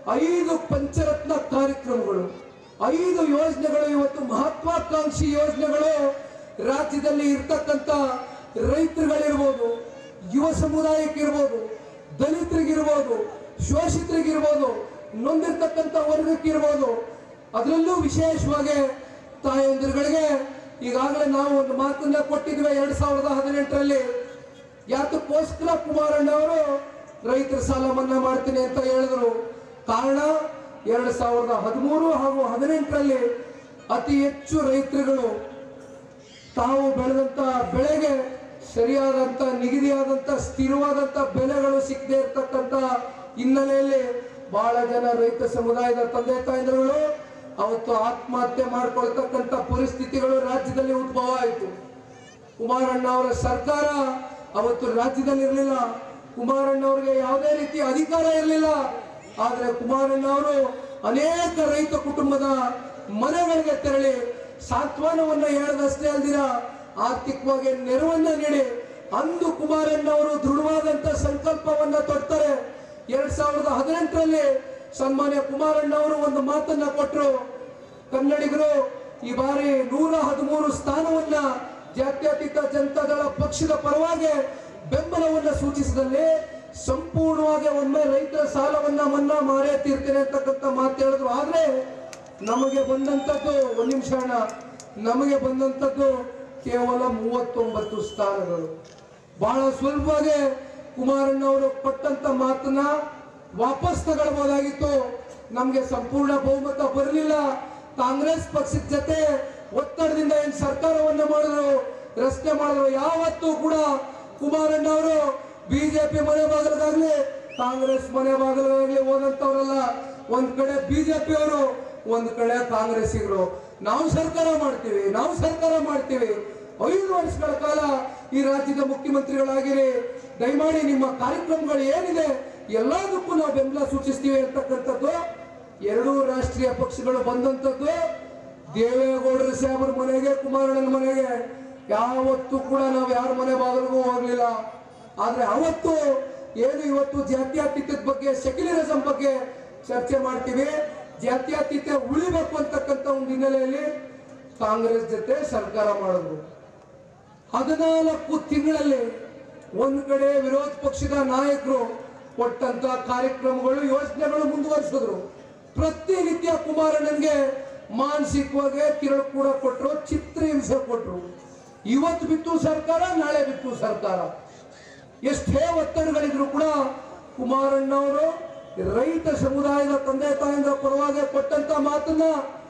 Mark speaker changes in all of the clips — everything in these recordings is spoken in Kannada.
Speaker 1: ಐದು ಪಂಚರತ್ನ ಕಾರ್ಯಕ್ರಮಗಳು ಐದು ಯೋಜನೆಗಳು ಇವತ್ತು ಮಹತ್ವಾಕಾಂಕ್ಷಿ ಯೋಜನೆಗಳು ರಾಜ್ಯದಲ್ಲಿ ಇರ್ತಕ್ಕಂಥ ರೈತರುಗಳಿರ್ಬೋದು ಯುವ ಸಮುದಾಯಕ್ಕಿರ್ಬೋದು ದಲಿತರಿಗಿರ್ಬೋದು ಶೋಷಿತರಿಗಿರ್ಬೋದು ನೊಂದಿರ್ತಕ್ಕಂಥ ವರ್ಗಕ್ಕಿರ್ಬೋದು ಅದರಲ್ಲೂ ವಿಶೇಷವಾಗಿ ತಾಯಂದಿರುಗಳಿಗೆ ಈಗಾಗಲೇ ನಾವು ಒಂದು ಮಾತನ್ನ ಕೊಟ್ಟಿದ್ವಿ ಎರಡ್ ಸಾವಿರದ ಹದಿನೆಂಟರಲ್ಲಿ ಯಾತಕ್ಕೋಸ್ಕರ ಕುಮಾರಣ್ಣ ಅವರು ರೈತರ ಸಾಲ ಮನ್ನಾ ಮಾಡ್ತೀನಿ ಅಂತ ಹೇಳಿದ್ರು ಕಾರಣ ಎರಡ್ ಸಾವಿರದ ಹದಿಮೂರು ಹಾಗೂ ಹದಿನೆಂಟರಲ್ಲಿ ಅತಿ ಹೆಚ್ಚು ರೈತರುಗಳು ತಾವು ಬೆಳೆದಂತ ಬೆಳೆಗೆ ಸರಿಯಾದಂತ ನಿಗದಿಯಾದಂತ ಸ್ಥಿರವಾದಂತ ಬೆಲೆಗಳು ಸಿಗದೆ ಇರ್ತಕ್ಕಂತ ಹಿನ್ನೆಲೆಯಲ್ಲಿ ಬಹಳ ಜನ ರೈತ ಸಮುದಾಯದ ತಂದೆ ತಾಯಂದಿರುಗಳು ಅವತ್ತು ಆತ್ಮಹತ್ಯೆ ಮಾಡ್ಕೊಳ್ತಕ್ಕಂತ ಪರಿಸ್ಥಿತಿಗಳು ರಾಜ್ಯದಲ್ಲಿ ಉದ್ಭವ ಆಯಿತು ಕುಮಾರಣ್ಣ ಅವರ ಸರ್ಕಾರ ಅವತ್ತು ರಾಜ್ಯದಲ್ಲಿ ಇರಲಿಲ್ಲ ಕುಮಾರಣ್ಣ ಅವರಿಗೆ ಯಾವುದೇ ರೀತಿ ಅಧಿಕಾರ ಇರಲಿಲ್ಲ ಆದ್ರೆ ಕುಮಾರಣ್ಣ ಅವರು ಅನೇಕ ರೈತ ಕುಟುಂಬದ ಮನೆಗಳಿಗೆ ತೆರಳಿ ಸಾಂತ್ವನವನ್ನ ಹೇಳದಷ್ಟೇ ಅಲ್ದಿರ ಆರ್ಥಿಕವಾಗಿ ನೆರವನ್ನ ನೀಡಿ ಅಂದು ಕುಮಾರಣ್ಣ ಅವರು ದೃಢವಾದಂತ ಸಂಕಲ್ಪವನ್ನ ತೊಡ್ತಾರೆ ಎರಡ್ ಸಾವಿರದ ಹದಿನೆಂಟರಲ್ಲಿ ಸನ್ಮಾನ್ಯ ಕುಮಾರಣ್ಣ ಅವರು ಒಂದು ಮಾತನ್ನ ಕೊಟ್ಟರು ಕನ್ನಡಿಗರು ಈ ಬಾರಿ ನೂರ ಹದಿಮೂರು ಸ್ಥಾನವನ್ನ ಜಾತ್ಯತೀತ ಜನತಾದಳ ಪಕ್ಷದ ಪರವಾಗಿ ಬೆಂಬಲವನ್ನ ಸೂಚಿಸಿದಲ್ಲಿ ಸಂಪೂರ್ಣವಾಗಿ ಒಮ್ಮೆ ರೈತರ ಸಾಲವನ್ನ ಮನ್ನಾ ಮಾಡೇ ತೀರ್ತೇನೆ ಅಂತಕ್ಕಂಥ ಮಾತು ಹೇಳಿದ್ರು ಆದ್ರೆ ನಮಗೆ ಬಂದಂತದ್ದು ಒಂದ್ ನಿಮಿಷ ಅಣ್ಣ ನಮಗೆ ಬಂದಂತದ್ದು ಕೇವಲ ಮೂವತ್ತೊಂಬತ್ತು ಸ್ಥಾನಗಳು ಬಹಳ ಸುಲಭವಾಗಿ ಕುಮಾರಣ್ಣ ಅವರು ಕೊಟ್ಟಂತ ಮಾತನ್ನ ವಾಪಸ್ ತಗೊಳ್ಬಹುದಾಗಿತ್ತು ನಮ್ಗೆ ಸಂಪೂರ್ಣ ಬಹುಮತ ಬರಲಿಲ್ಲ ಕಾಂಗ್ರೆಸ್ ಪಕ್ಷದ ಜೊತೆ ಒತ್ತಡದಿಂದ ಏನ್ ಸರ್ಕಾರವನ್ನ ಮಾಡಿದ್ರು ರಸ್ತೆ ಮಾಡಿದ್ರು ಯಾವತ್ತೂ ಕೂಡ ಕುಮಾರಣ್ಣ ಅವರು ಬಿಜೆಪಿ ಮನೆ ಬಾಗಿಲಿಗಾಗ್ಲಿ ಕಾಂಗ್ರೆಸ್ ಮನೆ ಬಾಗಿಲಿಗಾಗ್ಲಿ ಹೋದಂತವ್ರಲ್ಲ ಒಂದ್ ಕಡೆ ಬಿಜೆಪಿ ಅವರು ಒಂದ್ ಕಡೆ ಕಾಂಗ್ರೆಸ್ಸಿಗರು ನಾವು ಸರ್ಕಾರ ಮಾಡ್ತೀವಿ ನಾವು ಸರ್ಕಾರ ಮಾಡ್ತೀವಿ ಐದು ವರ್ಷಗಳ ಕಾಲ ಈ ರಾಜ್ಯದ ಮುಖ್ಯಮಂತ್ರಿಗಳಾಗಿರಿ ದಯಮಾಡಿ ನಿಮ್ಮ ಕಾರ್ಯಕ್ರಮಗಳು ಏನಿದೆ ಎಲ್ಲದಕ್ಕೂ ನಾವು ಬೆಂಬಲ ಸೂಚಿಸ್ತೀವಿ ಅಂತಕ್ಕಂಥದ್ದು ಎರಡೂ ರಾಷ್ಟ್ರೀಯ ಪಕ್ಷಗಳು ಬಂದಂಥದ್ದು ದೇವೇಗೌಡರ ಸಾಹೇಬರ ಮನೆಗೆ ಕುಮಾರಣ್ಣನ ಮನೆಗೆ ಯಾವತ್ತೂ ಕೂಡ ನಾವು ಯಾರ ಮನೆ ಬಾಗಿಲಿಗೂ ಹೋಗ್ಲಿಲ್ಲ ಆದ್ರೆ ಅವತ್ತು ಏನು ಇವತ್ತು ಜಾತ್ಯತೀತದ ಬಗ್ಗೆ ಸೆಕ್ಯುಲರಿಸಂ ಬಗ್ಗೆ ಚರ್ಚೆ ಮಾಡ್ತೀವಿ ಜಾತ್ಯತೀತ ಉಳಿಬೇಕು ಅಂತಕ್ಕಂಥ ಒಂದು ಹಿನ್ನೆಲೆಯಲ್ಲಿ ಕಾಂಗ್ರೆಸ್ ಜೊತೆ ಸರ್ಕಾರ ಮಾಡಿದ್ರು ಹದಿನಾಲ್ಕು ತಿಂಗಳಲ್ಲಿ ಒಂದು ಕಡೆ ವಿರೋಧ ಪಕ್ಷದ ನಾಯಕರು ಕೊಟ್ಟಂತ ಕಾರ್ಯಕ್ರಮಗಳು ಯೋಜನೆಗಳು ಮುಂದುವರಿಸಿದ್ರು ಪ್ರತಿನಿತ್ಯ ಕುಮಾರಣ್ಣನ್ಗೆ ಮಾನಸಿಕವಾಗಿ ಕಿರಳು ಕೂಡ ಕೊಟ್ಟರು ಚಿತ್ರಹಿಂಸೆ ಕೊಟ್ಟರು ಇವತ್ತು ಬಿತ್ತು ಸರ್ಕಾರ ನಾಳೆ ಬಿತ್ತು ಸರ್ಕಾರ ಎಷ್ಟೇ ಒತ್ತಡಗಳಿದ್ರು ಕೂಡ ಕುಮಾರಣ್ಣ ಅವರು ರೈತ ಸಮುದಾಯದ ತಂದೆ ತಾಯಿಯಿಂದ ಪರವಾಗಿ ಕೊಟ್ಟಂತ ಮಾತನ್ನ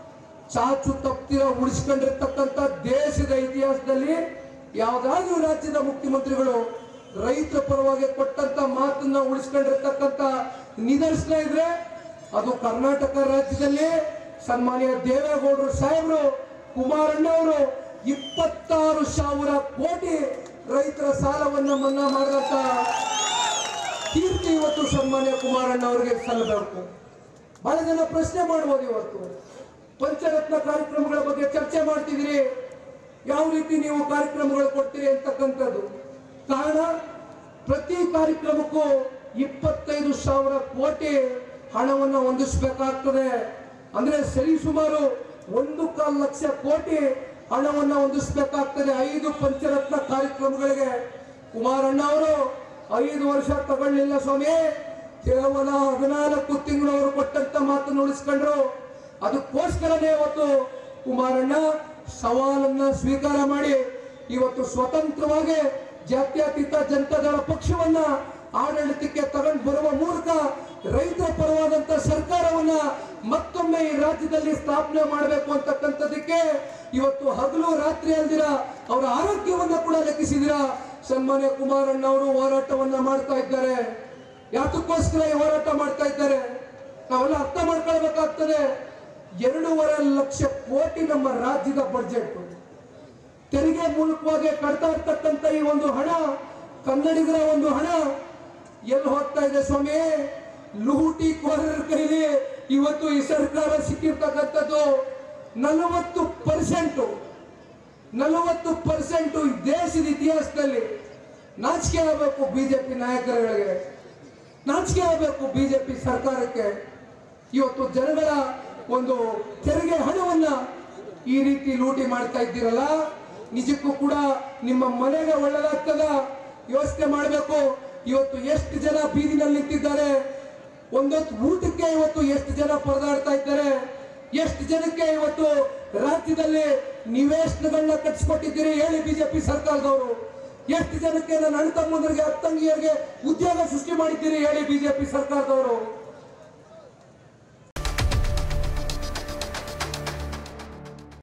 Speaker 1: ಚಾಚು ತಪ್ತಿರ ಉಳಿಸ್ಕೊಂಡಿರ್ತಕ್ಕಂಥ ದೇಶದ ಇತಿಹಾಸದಲ್ಲಿ ಯಾವ್ದಾದ್ರು ರಾಜ್ಯದ ಮುಖ್ಯಮಂತ್ರಿಗಳು ರೈತರ ಪರವಾಗಿ ಕೊಟ್ಟಂತ ಮಾತನ್ನ ಉಳಿಸ್ಕೊಂಡಿರ್ತಕ್ಕಂಥ ನಿದರ್ಶನ ಇದ್ರೆ ಅದು ಕರ್ನಾಟಕ ರಾಜ್ಯದಲ್ಲಿ ಸನ್ಮಾನ್ಯ ದೇವೇಗೌಡರು ಸಾಹೇಬರು ಕುಮಾರಣ್ಣ ಅವರು ಇಪ್ಪತ್ತಾರು ಸಾವಿರ ಕೋಟಿ ರೈತರ ಸಾಲವನ್ನ ಮನ್ನಾ ಮಾಡಿದಂತ ಕೀರ್ತಿ ಇವತ್ತು ಸನ್ಮಾನ್ಯ ಕುಮಾರಣ್ಣ ಅವರಿಗೆ ಸಲ್ಲಬೇಕು ಬಹಳ ಜನ ಪ್ರಶ್ನೆ ಮಾಡ್ಬೋದು ಇವತ್ತು ಪಂಚರತ್ನ ಕಾರ್ಯಕ್ರಮಗಳ ಬಗ್ಗೆ ಚರ್ಚೆ ಮಾಡ್ತಿದ್ದೀರಿ ಯಾವ ರೀತಿ ನೀವು ಕಾರ್ಯಕ್ರಮಗಳು ಕೊಡ್ತೀರಿ ಅಂತಕ್ಕಂಥದ್ದು ಕಾರಣ ಪ್ರತಿ ಕಾರ್ಯಕ್ರಮಕ್ಕೂ ಇಪ್ಪತ್ತೈದು ಸಾವಿರ ಕೋಟಿ ಹಣವನ್ನು ಹೊಂದಿಸಬೇಕಾಗ್ತದೆ ಅಂದ್ರೆ ಸರಿಸುಮಾರು ಒಂದು ಕಾಲು ಲಕ್ಷ ಕೋಟಿ ಹಣವನ್ನು ಹೊಂದಿಸಬೇಕಾಗ್ತದೆ ಐದು ಪಂಚರತ್ನ ಕಾರ್ಯಕ್ರಮಗಳಿಗೆ ಕುಮಾರಣ್ಣ ಅವರು ಐದು ವರ್ಷ ತಗೊಳ್ಳಿಲ್ಲ ಸ್ವಾಮಿ ಕೇವಲ ಹದಿನಾಲ್ಕು ತಿಂಗಳು ಅವರು ಕೊಟ್ಟಂತ ಮಾತನ್ನು ಉಳಿಸ್ಕೊಂಡ್ರು ಅದಕ್ಕೋಸ್ಕರನೇ ಇವತ್ತು ಕುಮಾರಣ್ಣ ಸವಾಲನ್ನ ಸ್ವೀಕಾರ ಮಾಡಿ ಇವತ್ತು ಸ್ವತಂತ್ರವಾಗಿ ಜಾತ್ಯತೀತ ಜನತಾದಳ ಪಕ್ಷವನ್ನ ಆಡಳಿತಕ್ಕೆ ತಗೊಂಡು ಬರುವ ಮೂಲಕ ರೈತರ ಪರವಾದಂತ ಸರ್ಕಾರವನ್ನ ಮತ್ತೊಮ್ಮೆ ಈ ರಾಜ್ಯದಲ್ಲಿ ಸ್ಥಾಪನೆ ಮಾಡಬೇಕು ಅಂತಕ್ಕಂಥದಕ್ಕೆ ಇವತ್ತು ಹಗಲು ರಾತ್ರಿ ಅಲ್ದಿರ ಅವರ ಆರೋಗ್ಯವನ್ನ ಕೂಡ ಲೆಕ್ಕಿಸಿದಿರ ಸನ್ಮಾನ್ಯ ಕುಮಾರಣ್ಣ ಅವರು ಹೋರಾಟವನ್ನ ಮಾಡ್ತಾ ಇದ್ದಾರೆ ಯಾತಕ್ಕೋಸ್ಕರ ಈ ಹೋರಾಟ ಮಾಡ್ತಾ ಇದ್ದಾರೆ ನಾವೆಲ್ಲ ಅರ್ಥ ಮಾಡ್ಕೊಳ್ಬೇಕಾಗ್ತದೆ ಎರಡೂವರೆ ಲಕ್ಷ ಕೋಟಿ ನಮ್ಮ ರಾಜ್ಯದ ಬಡ್ಜೆಟ್ ತೆರಿಗೆ ಮೂಲಕವಾಗಿ ಕಟ್ತಾ ಇರ್ತಕ್ಕಂಥ ಈ ಒಂದು ಹಣ ಕನ್ನಡಿಗರ ಒಂದು ಹಣ ಎಲ್ಲಿ ಹೋಗ್ತಾ ಇದೆ ಸ್ವಾಮಿ ಲೂಟಿ ಕೋರರ ಕೈಲಿ ಇವತ್ತು ಈ ಸರ್ಕಾರ ಸಿಕ್ಕಿರ್ತಕ್ಕಂಥದ್ದು ನಲವತ್ತು ಪರ್ಸೆಂಟ್ ನಲವತ್ತು ಪರ್ಸೆಂಟ್ ದೇಶದ ಇತಿಹಾಸದಲ್ಲಿ ನಾಚಿಕೆ ಆಗಬೇಕು ಬಿಜೆಪಿ ನಾಯಕರುಗಳಿಗೆ ನಾಚಿಕೆ ಆಗಬೇಕು ಬಿಜೆಪಿ ಸರ್ಕಾರಕ್ಕೆ ಇವತ್ತು ಜನಗಳ ಒಂದು ತೆರಿಗೆ ಹಣವನ್ನ ಈ ರೀತಿ ಲೂಟಿ ಮಾಡ್ತಾ ಇದ್ದೀರಲ್ಲ ನಿಜಕ್ಕೂ ಕೂಡ ನಿಮ್ಮ ಮನೆಗೆ ಒಳ್ಳೆದಾಗ್ತದ ಯೋಚನೆ ಮಾಡಬೇಕು ಇವತ್ತು ಎಷ್ಟು ಜನ ಬೀದಿನಲ್ಲಿ ನಿಂತಿದ್ದಾರೆ ಒಂದೊತ್ತು ಊಟಕ್ಕೆ ಇವತ್ತು ಎಷ್ಟು ಜನ ಪರದಾಡ್ತಾ ಇದ್ದಾರೆ ಎಷ್ಟು ಜನಕ್ಕೆ ಇವತ್ತು ರಾಜ್ಯದಲ್ಲಿ ನಿವೇಶನಗಳನ್ನ ಕಟ್ಟಿಸ್ಕೊಟ್ಟಿದ್ದೀರಿ ಹೇಳಿ ಬಿಜೆಪಿ ಸರ್ಕಾರದವರು ಎಷ್ಟು ಜನಕ್ಕೆ ನನ್ನ ಅಣ್ಣ ತಮ್ಮಂದರಿಗೆ ಅತ್ತಂಗಿಯರಿಗೆ ಉದ್ಯೋಗ ಸೃಷ್ಟಿ ಮಾಡಿದ್ದೀರಿ ಹೇಳಿ ಬಿಜೆಪಿ ಸರ್ಕಾರದವರು